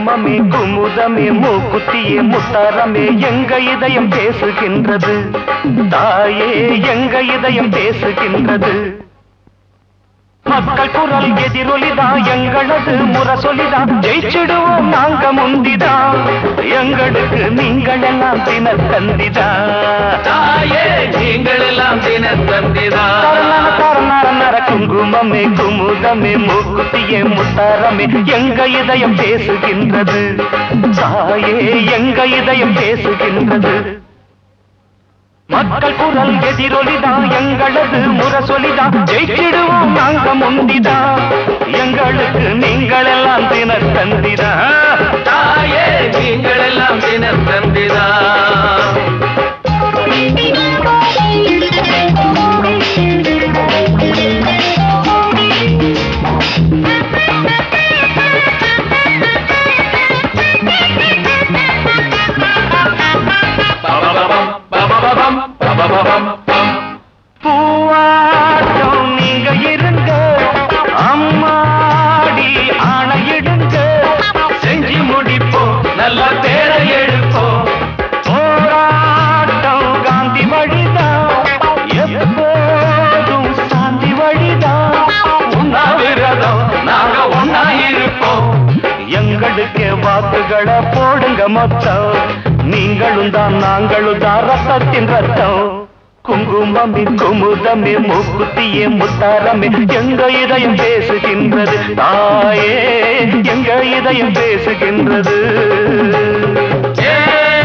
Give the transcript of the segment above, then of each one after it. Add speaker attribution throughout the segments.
Speaker 1: குங்குமமே குமுதமே மூக்குத்தியே முத்தாரமே எங்க இதயம் பேசுகின்றது தாயே எங்க இதயம் பேசுகின்றது மக்கள் குரல் எதிரொலிதா எங்களது முரசொலிதா ஜெயிச்சிடுவோம் நாங்க முந்திதா எங்களுக்கு நீங்கள் எல்லாம் தின தந்திதா
Speaker 2: தாயே நீங்கள் எல்லாம் தினத்தந்திதான்
Speaker 1: தரநர தரநர நர குங்குமமே குமுதமே மூக்குத்தியே முத்தாரமே எங்க இதயம் பேசுகின்றது தாயே எங்க இதயம் பேசுகின்றது மக்கள் குரல் எதிரொலிதா எங்களது முரசொலிதா ஜெயிச்சிடுவோம் நாங்க முந்திதா எங்களுக்கு நீங்கள் எல்லாம் தின தந்திதா
Speaker 2: தாயே நீங்கள் எல்லாம் தினத்தந்திதான் பபபபம், பபபபம், பபபபம், பம்.
Speaker 1: பூவாட்டம் நீங்க இருங்க அம்மாடி ஆணையிடுங்க
Speaker 2: செஞ்சு முடிப்போம் நல்ல பேரை எடுப்போம்
Speaker 1: போராட்டம் காந்தி வழிதான் எப்போதும் சாந்தி வழிதான்
Speaker 2: உண்ணாவிரதம் நாங்க ஒன்னா இருப்போம்
Speaker 1: எங்களுக்கு வாக்குகளை போடுங்க மொத்தம் நீங்களும் தான் நாங்களும் தான் ரத்தத்தின் ரத்தம் குங்குமமே குமுதமே மூக்குத்தியே முத்தாரமே எங்க இதயம் பேசுகின்றது தாயே எங்க இதயம் பேசுகின்றது
Speaker 2: ஏய்,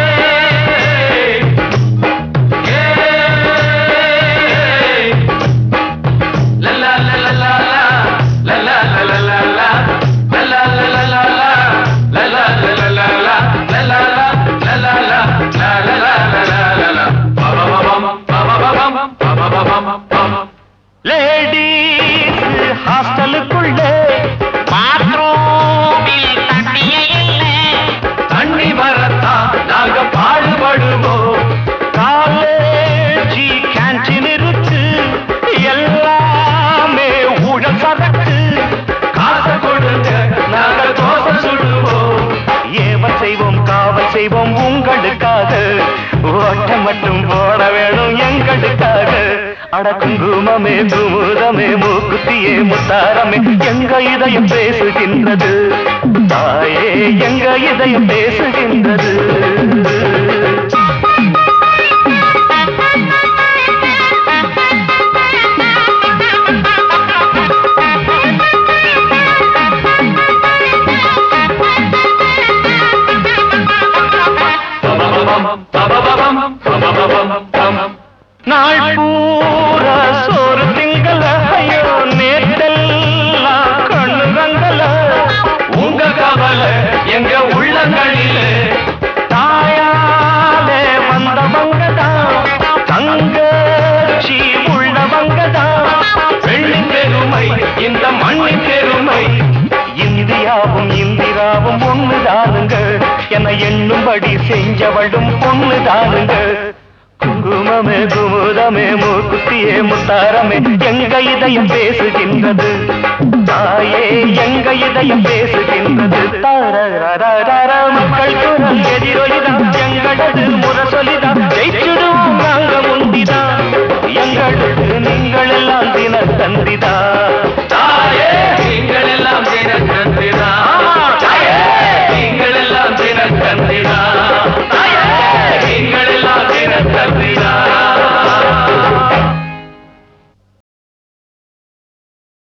Speaker 2: ஏய். லலா, லலா, லலா, லலா, லலா, லலா, லலா, லலா, லலா, லலா, லலா, லலா, லலா, லலா, லலா, லலா, லலா, லலா. பபபபம், பபபபம், பபபபம், பம்.
Speaker 1: லேடீஸ் ஹாஸ்டலுக்குள்ளே பாத்ரூமில் தண்ணியே இல்லை
Speaker 2: தண்ணி வரத்தான் நாங்க பாடுபடுவோம்
Speaker 1: காலேஜி கேன்டீன் இருக்கு எல்லாமே ஊழல் சரக்கு
Speaker 2: காசை கொடுங்க நாங்க தோசை சுடுவோம்
Speaker 1: ஏவல் செய்வோம் காவல் செய்வோம் உங்களுக்காக ஓட்டம் மட்டும் போட வேணும் எங்களுக்காக அட குங்குமமே குமுதமே மூக்குத்தியே முத்தாரமே எங்க இதயம் பேசுகின்றது தாயே எங்க இதயம் பேசுகின்றது
Speaker 2: பபபபம், பபபபம், பபபபம், பம்.
Speaker 1: நாள் பூரா சோறு திங்கள ஐயோ நேற்றெல்லாம் கண்ணு ரங்கல
Speaker 2: உங்க கவலை எங்க உள்ளங்களிலே
Speaker 1: தாயாலே வந்தவங்கதான் தங்கச்சி உள்ளவங்கதான்
Speaker 2: வெள்ளி பெருமை இந்த மண்ணின் பெருமை
Speaker 1: இந்தியாவும் இந்திராவும் ஒண்ணுதானுங்க என எண்ணும்படி செஞ்சவளும் பொண்ணுதானுங்க குங்குமமே குமுதமே மூக்குத்தியே முத்தாரமே எங்க இதயம் பேசுகின்றது தாயே எங்க இதயம் பேசுகின்றது தாரரரரர மக்கள் குரல் எதிரொலிதான் எங்களது முரசொலிதான் ஜெயிச்சிடுவோம் நாங்க முந்திதான்